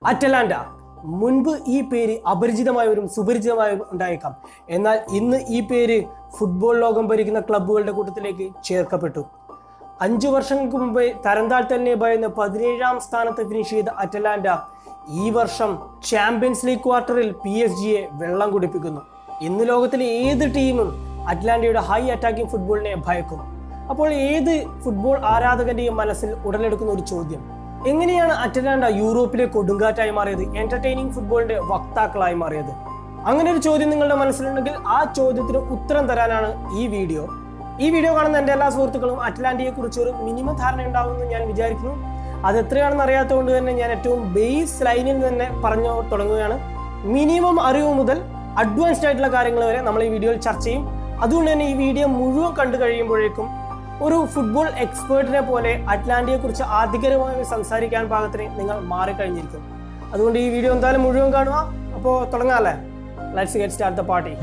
Atalanta മുൻപ് ഈ പേര് അപരിചിതമായവരും സുപരിചിതമായവരും ഉണ്ടായേക്കാം എന്നാൽ ഇന്ന് ഈ പേര് ഫുട്ബോൾ ലോകം ഭരിക്കുന്ന ക്ലബ്ബുകളുടെ കൂട്ടത്തിലേക്ക് ചേർക്കപ്പെട്ടു അഞ്ചു വർഷങ്ങൾക്ക് മുമ്പ് തരംതാൾ തന്നെ ഭയന്ന് പതിനേഴാം സ്ഥാനത്ത് ഫിനിഷ് ചെയ്ത അറ്റലാന്റ ഈ വർഷം ചാമ്പ്യൻസ് ലീഗ് ക്വാർട്ടറിൽ പി എസ് ജിയെ വെള്ളം കുടിപ്പിക്കുന്നു ഇന്ന് ലോകത്തിലെ ഏത് ടീമും അറ്റ്ലാന്റയുടെ ഹൈ അറ്റാക്കിംഗ് ഫുട്ബോളിനെ ഭയക്കും അപ്പോൾ ഏത് ഫുട്ബോൾ ആരാധകന്റെയും മനസ്സിൽ ഉടലെടുക്കുന്ന ഒരു ചോദ്യം എങ്ങനെയാണ് അറ്റലാന്റ യൂറോപ്പിലെ കൊടുങ്കാറ്റായി മാറിയത് എന്റർടൈനിങ് ഫുട്ബോളിന്റെ വക്താക്കളായി മാറിയത് അങ്ങനെ ഒരു ചോദ്യം നിങ്ങളുടെ മനസ്സിലുണ്ടെങ്കിൽ ആ ചോദ്യത്തിന് ഉത്തരം തരാനാണ് ഈ വീഡിയോ ഈ വീഡിയോ കാണുന്ന എൻ്റെ എല്ലാ സുഹൃത്തുക്കളും അറ്റ്ലാന്റിയെ കുറിച്ച് ഒരു മിനിമം ധാരണ ഉണ്ടാവുമെന്ന് ഞാൻ വിചാരിക്കുന്നു അത് എത്രയാണെന്ന് അറിയാത്തതുകൊണ്ട് തന്നെ ഞാൻ ഏറ്റവും ബേസ് ലൈനിൽ തന്നെ പറഞ്ഞു തുടങ്ങുകയാണ് മിനിമം അറിവ് മുതൽ അഡ്വാൻസ്ഡ് ആയിട്ടുള്ള കാര്യങ്ങൾ വരെ നമ്മൾ ഈ വീഡിയോയിൽ ചർച്ച ചെയ്യും അതുകൊണ്ട് തന്നെ ഈ വീഡിയോ മുഴുവൻ കണ്ടു കഴിയുമ്പോഴേക്കും ഒരു ഫുട്ബോൾ എക്സ്പേർട്ടിനെ പോലെ അറ്റ്ലാന്റിയെ കുറിച്ച് ആധികാരികമായി സംസാരിക്കാൻ പാകത്തിന് നിങ്ങൾ മാറിക്കഴിഞ്ഞിരിക്കും അതുകൊണ്ട് ഈ വീഡിയോ എന്തായാലും മുഴുവൻ കാണുക അപ്പോൾ തുടങ്ങാല്ലേ let's get start the party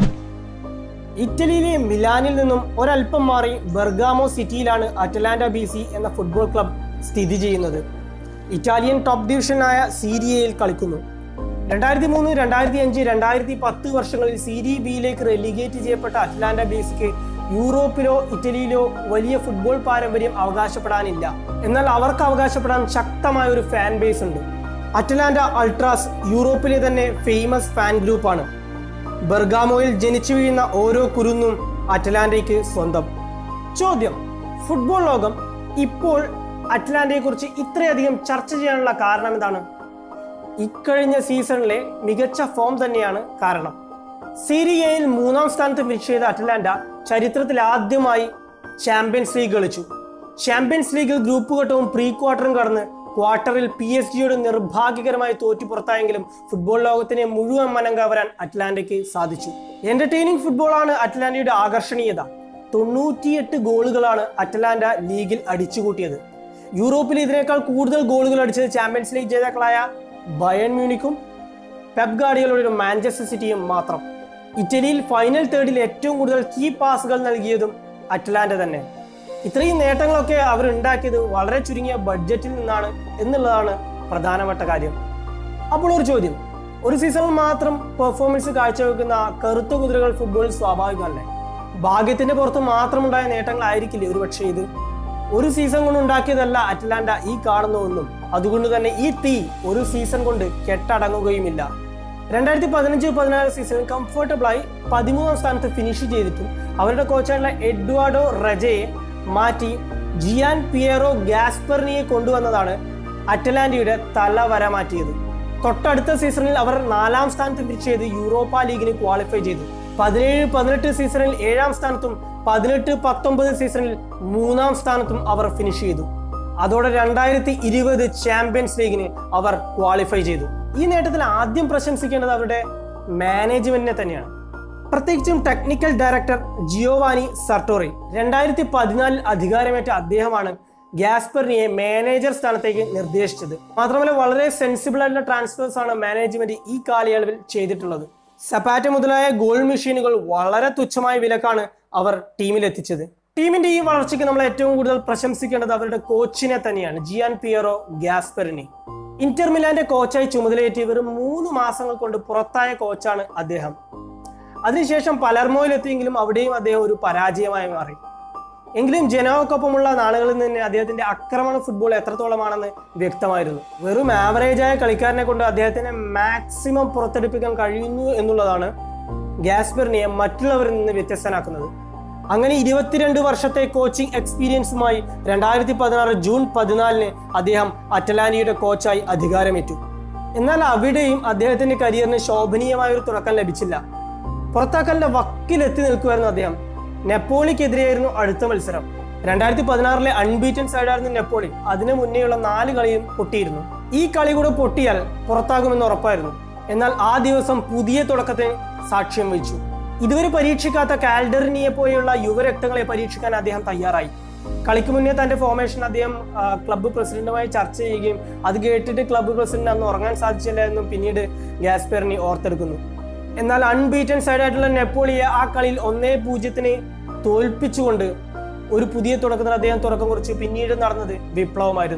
ഇറ്റലിയിലെ മിലാനിൽ നിന്നും ഒരല്പം മാറി ബെർഗാമോ സിറ്റിയിലാണ് അറ്റലാന്റ ബി സി എന്ന ഫുട്ബോൾ ക്ലബ് സ്ഥിതി ചെയ്യുന്നത് ഇറ്റാലിയൻ ടോപ്പ് ഡിവിഷനായ സീരിയയിൽ കളിക്കുന്നു രണ്ടായിരത്തി മൂന്ന് രണ്ടായിരത്തി അഞ്ച് രണ്ടായിരത്തി പത്ത് വർഷങ്ങളിൽ സീരി ബിയിലേക്ക് റെലിഗേറ്റ് ചെയ്യപ്പെട്ട അറ്റ്ലാന്റ ബേസിക്ക് യൂറോപ്പിലോ ഇറ്റലിയിലോ വലിയ ഫുട്ബോൾ പാരമ്പര്യം അവകാശപ്പെടാനില്ല എന്നാൽ അവർക്ക് അവകാശപ്പെടാൻ ശക്തമായ ഒരു ഫാൻ ബേസ് ഉണ്ട് അറ്റ്ലാന്റ അൾട്രാസ് യൂറോപ്പിലെ തന്നെ ഫേമസ് ഫാൻ ഗ്രൂപ്പാണ് ബെർഗാമോയിൽ ജനിച്ചു വീഴുന്ന ഓരോ കുരുന്നും അറ്റ്ലാന്റയ്ക്ക് സ്വന്തം ചോദ്യം ഫുട്ബോൾ ലോകം ഇപ്പോൾ അറ്റ്ലാന്റയെ കുറിച്ച് ഇത്രയധികം ചർച്ച ചെയ്യാനുള്ള കാരണം എന്താണ് ഇക്കഴിഞ്ഞ സീസണിലെ മികച്ച ഫോം തന്നെയാണ് കാരണം സീരിയയിൽ മൂന്നാം സ്ഥാനത്ത് ഫിനിഷ് ചെയ്ത അറ്റ്ലാന്റ ചരിത്രത്തിൽ ആദ്യമായി ചാമ്പ്യൻസ് ലീഗ് കളിച്ചു ചാമ്പ്യൻസ് ലീഗിൽ ഗ്രൂപ്പ് ഘട്ടവും പ്രീ ക്വാർട്ടറും കടന്ന് ക്വാർട്ടറിൽ പി എസ് ജിയോട് നിർഭാഗ്യകരമായി തോറ്റു പുറത്തായെങ്കിലും ഫുട്ബോൾ ലോകത്തിനെ മുഴുവൻ മനം കവരാൻ അറ്റ്ലാന്റയ്ക്ക് സാധിച്ചു എന്റർടൈനിങ് ഫുട്ബോളാണ് അറ്റ്ലാന്റയുടെ ആകർഷണീയത തൊണ്ണൂറ്റിയെട്ട് ഗോളുകളാണ് അറ്റ്ലാന്റ ലീഗിൽ അടിച്ചുകൂട്ടിയത് യൂറോപ്പിൽ ഇതിനേക്കാൾ കൂടുതൽ ഗോളുകൾ അടിച്ചത് ചാമ്പ്യൻസ് ലീഗ് ജേതാക്കളായ ബയൺ മ്യൂണിക്കും പെപ് ഗാർഡിയലോടെ മാഞ്ചസ്റ്റർ സിറ്റിയും മാത്രം ഇറ്റലിയിൽ ഫൈനൽ തേർഡിൽ ഏറ്റവും കൂടുതൽ കീ പാസുകൾ നൽകിയതും അറ്റ്ലാന്റ തന്നെ ഇത്രയും നേട്ടങ്ങളൊക്കെ അവർ ഉണ്ടാക്കിയത് വളരെ ചുരുങ്ങിയ ബഡ്ജറ്റിൽ നിന്നാണ് എന്നുള്ളതാണ് പ്രധാനപ്പെട്ട കാര്യം അപ്പോൾ ഒരു ചോദ്യം ഒരു സീസണിൽ മാത്രം പെർഫോമൻസ് കാഴ്ചവെക്കുന്ന കറുത്ത കുതിരകൾ ഫുട്ബോളിൽ സ്വാഭാവികമല്ലേ ഭാഗ്യത്തിന്റെ പുറത്ത് മാത്രമുണ്ടായ നേട്ടങ്ങളായിരിക്കില്ലേ ഒരുപക്ഷെ ഇത് ഒരു സീസൺ കൊണ്ട് ഉണ്ടാക്കിയതല്ല അറ്റ്ലാന്റ ഈ കാണുന്ന ഒന്നും അതുകൊണ്ട് തന്നെ ഈ തീ ഒരു സീസൺ കൊണ്ട് കെട്ടടങ്ങുകയുമില്ല രണ്ടായിരത്തി പതിനഞ്ച് പതിനാറ് സീസണിൽ കംഫർട്ടബിളായി പതിമൂന്നാം സ്ഥാനത്ത് ഫിനിഷ് ചെയ്തിട്ടും അവരുടെ കോച്ചായിട്ടുള്ള എഡ്വാർഡോ റജയെ മാറ്റി ജിയാൻ പിയറോ ഗാസ്പെർണിയെ കൊണ്ടുവന്നതാണ് അറ്റലാന്റയുടെ തല വര മാറ്റിയത് തൊട്ടടുത്ത സീസണിൽ അവർ നാലാം സ്ഥാനത്ത് ഫിനിഷ് ചെയ്ത് യൂറോപ്പ ലീഗിന് ക്വാളിഫൈ ചെയ്തു പതിനേഴ് പതിനെട്ട് സീസണിൽ ഏഴാം സ്ഥാനത്തും പതിനെട്ട് പത്തൊമ്പത് സീസണിൽ മൂന്നാം സ്ഥാനത്തും അവർ ഫിനിഷ് ചെയ്തു അതോടെ രണ്ടായിരത്തി ഇരുപത് ചാമ്പ്യൻസ് ലീഗിന് അവർ ക്വാളിഫൈ ചെയ്തു ഈ നേട്ടത്തിൽ ആദ്യം പ്രശംസിക്കേണ്ടത് അവരുടെ മാനേജ്മെന്റിനെ തന്നെയാണ് പ്രത്യേകിച്ചും ടെക്നിക്കൽ ഡയറക്ടർ ജിയോവാനി സർട്ടോറി രണ്ടായിരത്തി പതിനാലിൽ അധികാരമേറ്റ അദ്ദേഹമാണ് ഗ്യാസ്പെറിനെ മാനേജർ സ്ഥാനത്തേക്ക് നിർദ്ദേശിച്ചത് മാത്രമല്ല വളരെ സെൻസിബിൾ ആയിട്ടുള്ള ട്രാൻസ്ഫേഴ്സ് ആണ് മാനേജ്മെന്റ് ഈ കാലയളവിൽ ചെയ്തിട്ടുള്ളത് സപാറ്റ മുതലായ ഗോൾ മെഷീനുകൾ വളരെ തുച്ഛമായ വിലക്കാണ് അവർ ടീമിൽ എത്തിച്ചത് ടീമിന്റെ ഈ വളർച്ചയ്ക്ക് നമ്മൾ ഏറ്റവും കൂടുതൽ പ്രശംസിക്കേണ്ടത് അവരുടെ കോച്ചിനെ തന്നെയാണ് ജിയാൻ പിയറോ ഗ്യാസ്പെറിനി ഇന്റർ മിലാന്റെ കോച്ചായി ചുമതലയേറ്റ് വെറും മൂന്ന് മാസങ്ങൾ കൊണ്ട് പുറത്തായ കോച്ചാണ് അദ്ദേഹം അതിനുശേഷം പലർമോയിലെത്തിയെങ്കിലും അവിടെയും അദ്ദേഹം ഒരു പരാജയമായി മാറി എങ്കിലും ജനോക്കൊപ്പമുള്ള നാളുകളിൽ നിന്ന് അദ്ദേഹത്തിന്റെ ആക്രമണ ഫുട്ബോൾ എത്രത്തോളമാണെന്ന് വ്യക്തമായിരുന്നു വെറും ആവറേജായ കളിക്കാരനെ കൊണ്ട് അദ്ദേഹത്തിന് മാക്സിമം പുറത്തെടുപ്പിക്കാൻ കഴിയുന്നു എന്നുള്ളതാണ് ഗ്യാസ്പെറിനെ മറ്റുള്ളവരിൽ നിന്ന് വ്യത്യസ്തനാക്കുന്നത് അങ്ങനെ ഇരുപത്തിരണ്ട് വർഷത്തെ കോച്ചിങ് എക്സ്പീരിയൻസുമായി രണ്ടായിരത്തി പതിനാറ് ജൂൺ പതിനാലിന് അദ്ദേഹം അറ്റലാന്റിയുടെ കോച്ചായി അധികാരമേറ്റു എന്നാൽ അവിടെയും അദ്ദേഹത്തിന്റെ കരിയറിന് ശോഭനീയമായ ഒരു തുടക്കം ലഭിച്ചില്ല പുറത്താക്കലിന്റെ വക്കിലെത്തി നിൽക്കുമായിരുന്നു അദ്ദേഹം നെപ്പോളിക്കെതിരെയായിരുന്നു അടുത്ത മത്സരം രണ്ടായിരത്തി പതിനാറിലെ അൺബീറ്റൻ സൈഡായിരുന്നു നെപ്പോളി അതിനു മുന്നേയുള്ള നാല് കളിയും പൊട്ടിയിരുന്നു ഈ കളി കൂടെ പൊട്ടിയാൽ പുറത്താകുമെന്ന് ഉറപ്പായിരുന്നു എന്നാൽ ആ ദിവസം പുതിയ തുടക്കത്തിന് സാക്ഷ്യം വഹിച്ചു ഇതുവരെ പരീക്ഷിക്കാത്ത കാൽഡറിനിയെ പോലെയുള്ള യുവരക്തങ്ങളെ പരീക്ഷിക്കാൻ അദ്ദേഹം തയ്യാറായി കളിക്ക് മുന്നേ തന്റെ ഫോർമേഷൻ അദ്ദേഹം ആ, ക്ലബ്ബ് പ്രസിഡന്റുമായി ചർച്ച ചെയ്യുകയും അത് കേട്ടിട്ട് ക്ലബ്ബ് പ്രസിഡന്റ് അന്ന് ഉറങ്ങാൻ സാധിച്ചില്ല എന്നും പിന്നീട് ഗ്യാസ്പെറിനി ഓർത്തെടുക്കുന്നു എന്നാൽ അൺബീറ്റൻ സൈഡായിട്ടുള്ള നെപ്പോളിയെ ആ കളിയിൽ ഒന്നേ പൂജ്യത്തിന് തോൽപ്പിച്ചുകൊണ്ട് ഒരു പുതിയ തുടക്കത്തിന് അദ്ദേഹം തുടക്കം കുറിച്ച് പിന്നീട് നടന്നത് വിപ്ലവമായിരുന്നു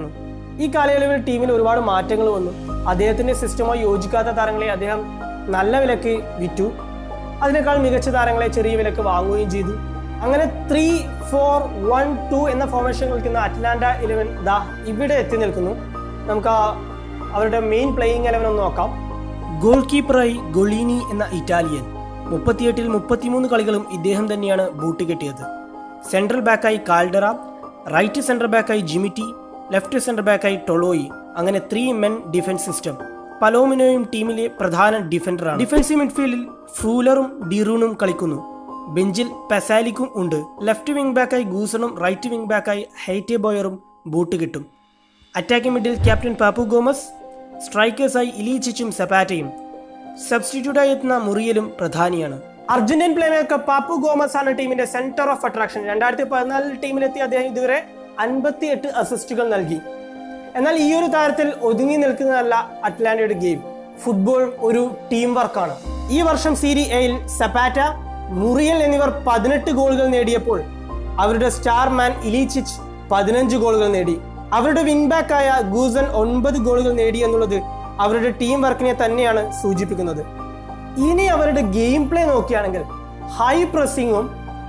ഈ കാലയളവിൽ ടീമിൽ ഒരുപാട് മാറ്റങ്ങൾ വന്നു അദ്ദേഹത്തിന്റെ സിസ്റ്റമായി യോജിക്കാത്ത താരങ്ങളെ അദ്ദേഹം നല്ല വിലക്ക് വിറ്റു അതിനേക്കാൾ മികച്ച താരങ്ങളെ ചെറിയ വിലക്ക് വാങ്ങുകയും ചെയ്തു അങ്ങനെ ത്രീ ഫോർ വൺ ടു എന്ന ഫോർമേഷൻ കളിക്കുന്ന അറ്റ്ലാന്റ ഇലവൻ ദാ ഇവിടെ എത്തി നിൽക്കുന്നു നമുക്ക് ആ അവരുടെ മെയിൻ പ്ലേയിങ് ഇലവൻ ഒന്ന് നോക്കാം ഗോൾ കീപ്പറായി ഗൊളീനി എന്ന ഇറ്റാലിയൻ മുപ്പത്തിയെട്ടിൽ മുപ്പത്തിമൂന്ന് കളികളും ഇദ്ദേഹം തന്നെയാണ് ബൂട്ട് കെട്ടിയത് സെൻട്രൽ ബാക്കായി കാൽഡറ റൈറ്റ് സെൻട്രൽ ബാക്കായി ജിമിറ്റി ലെഫ്റ്റ് സെൻട്രൽ ബാക്കായി ടൊളോയി അങ്ങനെ ത്രീ മെൻ ഡിഫൻസ് സിസ്റ്റം പലോമിനോയും ടീമിലെ പ്രധാന ഡിഫൻഡറാണ് ഡിഫൻസീവ് മിഡ്ഫീൽഡിൽ ഫ്രൂലറും ഡിറൂണും കളിക്കുന്നു ബെഞ്ചിൽ പെസാലിക്കും ഉണ്ട് ലെഫ്റ്റ് വിംഗ് ബാക്കായി ഗൂസണും റൈറ്റ് വിംഗ് ബാക്കായി ഹൈറ്റെ ബോയറും ബൂട്ട് കിട്ടും attacking middle captain Papu Gomez സ്ട്രൈക്കേഴ്സായി ഇലീച്ചിച്ചും സെപ്പാറ്റയും സബ്സ്റ്റിറ്റ്യൂട്ടായി എത്തുന്ന മുറിയലും പ്രധാനിയാണ് അർജന്റീൻ പ്ലേമേക്കർ പാപ്പു ഗോമസ് ആണ് ടീമിന്റെ സെന്റർ ഓഫ് അട്രാക്ഷൻ രണ്ടായിരത്തി പതിനാലിൽ ടീമിലെത്തി അദ്ദേഹം ഇതുവരെ അൻപത്തി എട്ട് അസിസ്റ്റുകൾ നൽകി എന്നാൽ ഈ ഒരു താരത്തിൽ ഒതുങ്ങി നിൽക്കുന്നതല്ല അറ്റ്ലാന്റയുടെ ഗെയിം ഫുട്ബോൾ ഒരു ടീം വർക്കാണ് ഈ വർഷം സീരി എയിൽ സപാറ്റ മുറിയൽ എന്നിവർ പതിനെട്ട് ഗോളുകൾ നേടിയപ്പോൾ അവരുടെ സ്റ്റാർ മാൻ ഇലീച്ചിച്ച് പതിനഞ്ച് ഗോളുകൾ നേടി അവരുടെ വിൻ ബാക്കായ ഗൂസൻ ഒൻപത് ഗോളുകൾ നേടി എന്നുള്ളത് അവരുടെ ടീം വർക്കിനെ തന്നെയാണ് സൂചിപ്പിക്കുന്നത് ഇനി അവരുടെ ഗെയിം പ്ലേ നോക്കുകയാണെങ്കിൽ ഹൈ പ്രസിങ്ങും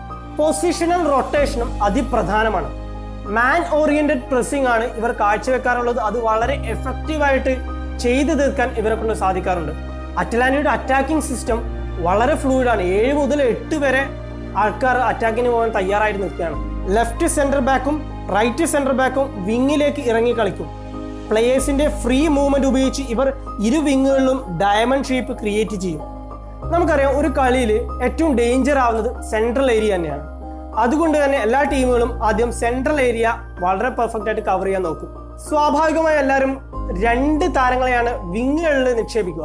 പൊസിഷണൽ റൊട്ടേഷനും അതിപ്രധാനമാണ് മാൻ ഓറിയന്റഡ് പ്രസിംഗ് ആണ് ഇവർ കാഴ്ചവെക്കാറുള്ളത് അത് വളരെ എഫക്റ്റീവായിട്ട് ചെയ്തു തീർക്കാൻ ഇവരെ കൊണ്ട് സാധിക്കാറുണ്ട് അറ്റ്ലാന്റയുടെ അറ്റാക്കിംഗ് സിസ്റ്റം വളരെ ഫ്ലൂയിഡാണ് ഏഴ് മുതൽ എട്ട് വരെ ആൾക്കാർ അറ്റാക്കിന് പോകാൻ തയ്യാറായിട്ട് നിൽക്കുകയാണ് ലെഫ്റ്റ് സെന്റർ ബാക്കും റൈറ്റ് സെന്റർ ബാക്കും വിങ്ങിലേക്ക് ഇറങ്ങി കളിക്കും പ്ലേയേഴ്സിന്റെ ഫ്രീ മൂവ്മെന്റ് ഉപയോഗിച്ച് ഇവർ ഇരു വിങ്ങുകളിലും ഡയമണ്ട് ഷേപ്പ് ക്രിയേറ്റ് ചെയ്യും നമുക്കറിയാം ഒരു കളിയിൽ ഏറ്റവും ഡേഞ്ചർ ആവുന്നത് സെൻട്രൽ ഏരിയ തന്നെയാണ് അതുകൊണ്ട് തന്നെ എല്ലാ ടീമുകളും ആദ്യം സെൻട്രൽ ഏരിയ വളരെ പെർഫെക്റ്റ് ആയിട്ട് കവർ ചെയ്യാൻ നോക്കും സ്വാഭാവികമായി എല്ലാവരും രണ്ട് താരങ്ങളെയാണ് വിങ്ങുകളിൽ നിക്ഷേപിക്കുക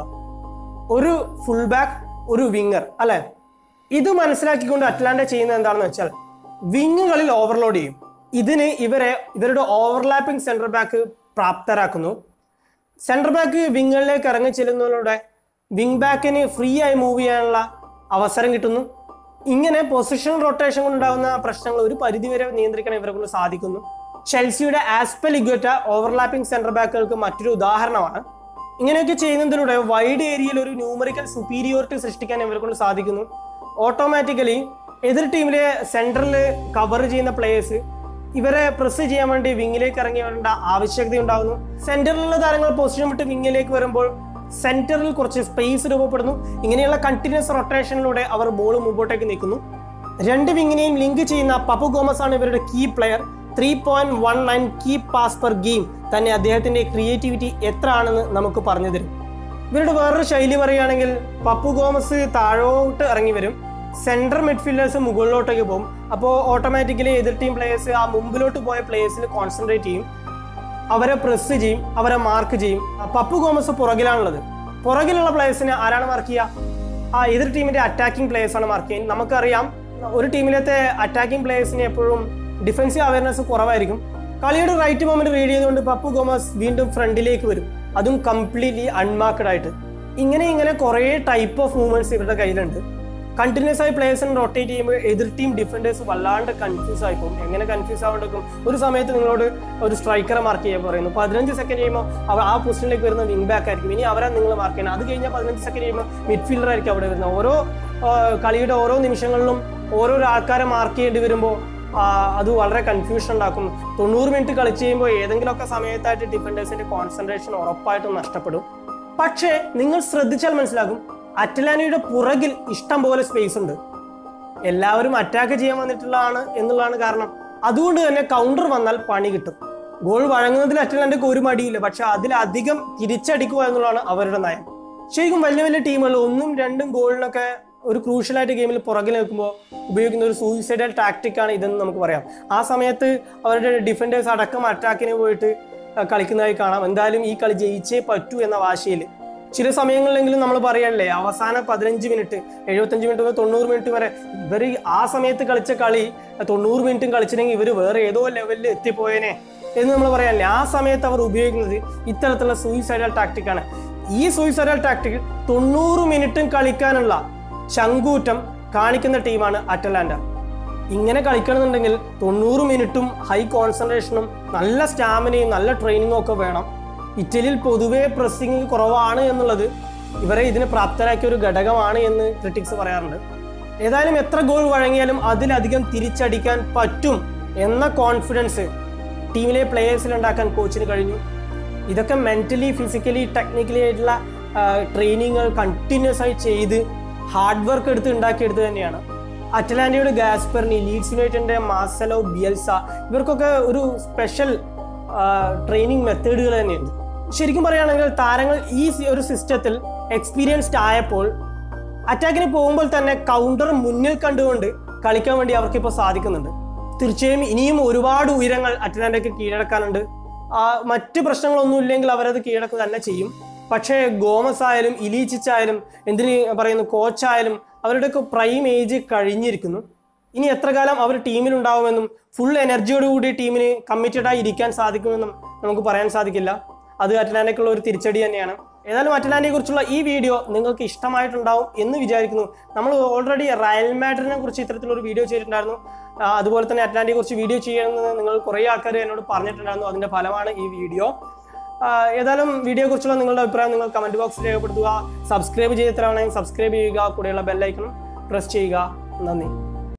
ഒരു ഫുൾ ബാക്ക് ഒരു വിങ്ങർ അല്ലെ ഇത് മനസ്സിലാക്കിക്കൊണ്ട് അറ്റ്ലാന്റ ചെയ്യുന്നത് എന്താണെന്ന് വെച്ചാൽ വിങ്ങുകളിൽ ഓവർലോഡ് ചെയ്യും ഇതിന് ഇവരെ ഇവരുടെ ഓവർലാപ്പിംഗ് സെൻട്രൽ ബാക്ക് പ്രാപ്തരാക്കുന്നു സെൻട്രൽ ബാക്ക് വിങ്ങുകളിലേക്ക് ഇറങ്ങി ചെല്ലുന്നതിലൂടെ വിങ് ബാക്കിന് ഫ്രീ ആയി മൂവ് ചെയ്യാനുള്ള അവസരം കിട്ടുന്നു ഇങ്ങനെ പൊസിഷണൽ റൊട്ടേഷൻ കൊണ്ടുണ്ടാകുന്ന പ്രശ്നങ്ങൾ ഒരു പരിധിവരെ നിയന്ത്രിക്കാൻ ഇവരെ കൊണ്ട് സാധിക്കുന്നു ചെൽസിയുടെ ആസ്പെൽ ഇഗ്വറ്റ ഓവർലാപ്പിംഗ് സെൻട്രൽ ബാക്കുകൾക്ക് മറ്റൊരു ഉദാഹരണമാണ് ഇങ്ങനെയൊക്കെ ചെയ്യുന്നതിലൂടെ വൈഡ് ഏരിയയിൽ ഒരു ന്യൂമറിക്കൽ സുപ്പീരിയോറിറ്റി സൃഷ്ടിക്കാൻ ഇവരെ കൊണ്ട് സാധിക്കുന്നു ഓട്ടോമാറ്റിക്കലി എതിർ ടീമിലെ സെൻട്രൽ കവർ ചെയ്യുന്ന പ്ലേയേഴ്സ് ഇവരെ പ്രസ് ചെയ്യാൻ വേണ്ടി വിങ്ങിലേക്ക് ഇറങ്ങി വരേണ്ട ആവശ്യകത ഉണ്ടാകുന്നു സെന്ററിലുള്ള താരങ്ങൾ പൊസിഷൻ വിട്ട് വിങ്ങിലേക്ക് വരുമ്പോൾ സെന്ററിൽ കുറച്ച് സ്പേസ് രൂപപ്പെടുന്നു ഇങ്ങനെയുള്ള കണ്ടിന്യൂസ് റൊട്ടേഷനിലൂടെ അവർ ബോൾ മുമ്പോട്ടേക്ക് നീക്കുന്നു രണ്ട് വിങ്ങിനെയും ലിങ്ക് ചെയ്യുന്ന പപ്പു ഗോമസ് ആണ് ഇവരുടെ key player three point one nine key pass per game തന്നെ അദ്ദേഹത്തിന്റെ ക്രിയേറ്റിവിറ്റി എത്ര ആണെന്ന് നമുക്ക് പറഞ്ഞു തരും ഇവരുടെ വേറൊരു ശൈലി പറയുകയാണെങ്കിൽ പപ്പു ഗോമസ് താഴോട്ട് ഇറങ്ങി വരും സെൻട്രൽ മിഡ്ഫീൽഡേഴ്സ് മുകളിലോട്ടേക്ക് പോകും അപ്പോൾ ഓട്ടോമാറ്റിക്കലി എതിർ ടീം പ്ലേയേഴ്സ് ആ മുമ്പിലോട്ട് പോയ പ്ലേയേഴ്സിൽ കോൺസെൻട്രേറ്റ് ചെയ്യും അവരെ പ്രസ് ചെയ്യും അവരെ മാർക്ക് ചെയ്യും പപ്പു ഗോമസ് പുറകിലാണുള്ളത് പുറകിലുള്ള പ്ലേയേഴ്സിനെ ആരാണ് മാർക്ക് ചെയ്യുക ആ എതിർ ടീമിന്റെ അറ്റാക്കിംഗ് പ്ലേയേഴ്സ് ആണ് മാർക്ക് ചെയ്യുന്നത് നമുക്കറിയാം ഒരു ടീമിലത്തെ അറ്റാക്കിംഗ് പ്ലേയേഴ്സിന് എപ്പോഴും ഡിഫൻസീവ് അവയർനെസ് കുറവായിരിക്കും കളിയുടെ റൈറ്റ് മൊമെന്റ് റീഡ് ചെയ്തുകൊണ്ട് പപ്പു ഗോമസ് വീണ്ടും ഫ്രണ്ടിലേക്ക് വരും അതും കംപ്ലീറ്റ്ലി അൺമാർക്കഡ് ആയിട്ട് ഇങ്ങനെ ഇങ്ങനെ കുറേ ടൈപ്പ് ഓഫ് മൂവ്മെന്റ്സ് ഇവരുടെ കയ്യിലുണ്ട് കണ്ടിന്യൂസ് ആയി പ്ലേയേഴ്സിനെ റൊട്ടേറ്റ് ചെയ്യുമ്പോൾ എതിർ ടീം ഡിഫൻഡേഴ്സ് വല്ലാണ്ട് കൺഫ്യൂസ് ആയി പോകും എങ്ങനെ കൺഫ്യൂസ് ആവേണ്ടിരിക്കും ഒരു സമയത്ത് നിങ്ങളോട് ഒരു സ്ട്രൈക്കറെ മാർക്ക് ചെയ്യാൻ പറയുന്നു പതിനഞ്ച് സെക്കൻഡ് കഴിയുമ്പോൾ അവർ ആ പൊസിഷനിലേക്ക് വരുന്ന വിങ് ബാക്ക് ആയിരിക്കും ഇനി അവരെ നിങ്ങൾ മാർക്ക് ചെയ്യണം അത് കഴിഞ്ഞാൽ പതിനഞ്ച് സെക്കൻഡ് കഴിയുമ്പോൾ മിഡ്ഫീൽഡർ ആയിരിക്കും അവിടെ വരുന്നത് ഓരോ ആ, കളിയുടെ ഓരോ നിമിഷങ്ങളിലും ഓരോരോ ആൾക്കാരെ മാർക്ക് ചെയ്യേണ്ടി വരുമ്പോൾ ആ, അത് വളരെ കൺഫ്യൂഷൻ ഉണ്ടാക്കും തൊണ്ണൂറ് മിനിറ്റ് കളിച്ച് കഴിയുമ്പോൾ ഏതെങ്കിലുമൊക്കെ സമയത്തായിട്ട് ഡിഫൻഡേഴ്സിന്റെ കോൺസെൻട്രേഷൻ ഉറപ്പായിട്ടും നഷ്ടപ്പെടും പക്ഷേ നിങ്ങൾ ശ്രദ്ധിച്ചാൽ മനസ്സിലാകും അറ്റ്ലാന്റയുടെ പുറകിൽ ഇഷ്ടം പോലെ സ്പേസ് ഉണ്ട് എല്ലാവരും അറ്റാക്ക് ചെയ്യാൻ വന്നിട്ടുള്ളതാണ് എന്നുള്ളതാണ് കാരണം അതുകൊണ്ട് തന്നെ കൗണ്ടർ വന്നാൽ പണി കിട്ടും ഗോൾ വഴങ്ങുന്നതിൽ അറ്റ്ലാന്റക്ക് ഒരു മടിയില്ല പക്ഷെ അതിലധികം തിരിച്ചടിക്കുക എന്നുള്ളതാണ് അവരുടെ നയം ശരിക്കും വലിയ വലിയ ടീമുകൾ ഒന്നും രണ്ടും ഗോളിനൊക്കെ ഒരു ക്രൂഷ്യലായിട്ട് ഗെയിമിൽ പുറകിൽ നിൽക്കുമ്പോൾ ഉപയോഗിക്കുന്ന ഒരു സൂയിസൈഡൽ ടാക്ടിക് ആണ് ഇതെന്ന് നമുക്ക് പറയാം ആ സമയത്ത് അവരുടെ ഡിഫൻഡേഴ്സ് അടക്കം അറ്റാക്കിന് പോയിട്ട് ആ, കളിക്കുന്നതായി കാണാം എന്തായാലും ഈ കളി ജയിച്ചേ പറ്റൂ എന്ന വാശിയിൽ ചില സമയങ്ങളിലെങ്കിലും നമ്മൾ പറയല്ലേ അവസാന പതിനഞ്ച് മിനിറ്റ് എഴുപത്തഞ്ച് മിനിറ്റ് മുതൽ തൊണ്ണൂറ് മിനിറ്റ് വരെ ഇവർ ആ സമയത്ത് കളിച്ച കളി തൊണ്ണൂറ് മിനിറ്റും കളിച്ചില്ലെങ്കിൽ ഇവർ വേറെ ഏതോ ലെവലിൽ എത്തിപ്പോയേനെ എന്ന് നമ്മൾ പറയാനില്ലേ ആ സമയത്ത് അവർ ഉപയോഗിക്കുന്നത് ഇത്തരത്തിലുള്ള സൂയിസൈഡൽ ടാക്ടിക്കാണ് ഈ സൂയിസൈഡൽ ടാക്ടിക് തൊണ്ണൂറ് മിനിറ്റും കളിക്കാനുള്ള ചങ്കൂറ്റം കാണിക്കുന്ന ടീമാണ് അറ്റലാന്റ ഇങ്ങനെ കളിക്കണമെന്നുണ്ടെങ്കിൽ തൊണ്ണൂറ് മിനിറ്റും ഹൈ കോൺസെൻട്രേഷനും നല്ല സ്റ്റാമിനയും നല്ല ട്രെയിനിങ്ങും ഒക്കെ വേണം ഇറ്റലിയിൽ പൊതുവേ പ്രസ്സിങ് കുറവാണ് എന്നുള്ളത് ഇവരെ ഇതിന് പ്രാപ്തരാക്കിയ ഒരു ഘടകമാണ് എന്ന് ക്രിട്ടിക്സ് പറയാറുണ്ട് ഏതായാലും എത്ര ഗോൾ വഴങ്ങിയാലും അതിലധികം തിരിച്ചടിക്കാൻ പറ്റും എന്ന കോൺഫിഡൻസ് ടീമിലെ പ്ലേയേഴ്സിൽ ഉണ്ടാക്കാൻ കോച്ചിന് കഴിഞ്ഞു ഇതൊക്കെ മെന്റലി ഫിസിക്കലി ടെക്നിക്കലി ആയിട്ടുള്ള ട്രെയിനിങ്ങുകൾ കണ്ടിന്യൂസ് ആയി ചെയ്ത് ഹാർഡ് വർക്ക് എടുത്ത് ഉണ്ടാക്കിയെടുത്ത് തന്നെയാണ് അറ്റലാന്റയുടെ ഗാസ്പെർണി ലീഡ്സ് യുണൈറ്റഡിന്റെ മാസലോ ബിയൽസ ഇവർക്കൊക്കെ ഒരു സ്പെഷ്യൽ ട്രെയിനിങ് മെത്തേഡുകൾ തന്നെയുണ്ട് ശരിക്കും പറയുകയാണെങ്കിൽ താരങ്ങൾ ഈ സി- ഒരു സിസ്റ്റത്തിൽ എക്സ്പീരിയൻസ്ഡ് ആയപ്പോൾ അറ്റാക്കിന് പോകുമ്പോൾ തന്നെ കൗണ്ടർ മുന്നിൽ കണ്ടുകൊണ്ട് കളിക്കാൻ വേണ്ടി അവർക്ക് ഇപ്പോൾ സാധിക്കുന്നുണ്ട് തീർച്ചയായും ഇനിയും ഒരുപാട് ഉയരങ്ങൾ അറ്റലാന്റയ്ക്ക് കീഴടക്കാനുണ്ട് ആ, മറ്റ് പ്രശ്നങ്ങളൊന്നും ഇല്ലെങ്കിൽ അവരത് കീഴടക്കുക തന്നെ ചെയ്യും പക്ഷേ ഗോമസ് ആയാലും ഇലീച്ചിച്ച് ആയാലും എന്തിന് പറയുന്നു കോച്ചായാലും അവരുടെയൊക്കെ പ്രൈം ഏജ് കഴിഞ്ഞിരിക്കുന്നു ഇനി എത്ര കാലം അവർ ടീമിലുണ്ടാവുമെന്നും ഫുൾ എനർജിയോടുകൂടി ടീമിന് കമ്മിറ്റഡ് ആയി ഇരിക്കാൻ സാധിക്കുമെന്നും നമുക്ക് പറയാൻ സാധിക്കില്ല അത് അറ്റലാന്റയ്ക്കുള്ള ഒരു തിരിച്ചടി തന്നെയാണ് ഏതായാലും അറ്റലാന്റയെ കുറിച്ചുള്ള ഈ വീഡിയോ നിങ്ങൾക്ക് ഇഷ്ടമായിട്ടുണ്ടാവും എന്ന് വിചാരിക്കുന്നു നമ്മൾ ഓൾറെഡി റയൽ മാഡറിനെ കുറിച്ച് ഇത്തരത്തിലൊരു വീഡിയോ ചെയ്തിട്ടുണ്ടായിരുന്നു ആ, അതുപോലെ തന്നെ അറ്റ്ലാന്റയെ കുറിച്ച് വീഡിയോ ചെയ്യണമെന്ന് നിങ്ങൾ കുറേ ആൾക്കാർ എന്നോട് പറഞ്ഞിട്ടുണ്ടായിരുന്നു അതിന്റെ ഫലമാണ് ഈ വീഡിയോ ആ, ഏതായാലും വീഡിയോയെ കുറിച്ചുള്ള നിങ്ങളുടെ അഭിപ്രായം നിങ്ങൾ കമന്റ് ബോക്സിൽ രേഖപ്പെടുത്തുക സബ്സ്ക്രൈബ് ചെയ്തിട്ടാണെങ്കിൽ സബ്സ്ക്രൈബ് ചെയ്യുക കൂടെയുള്ള ബെല്ലൈക്കണം പ്രസ് ചെയ്യുക നന്ദി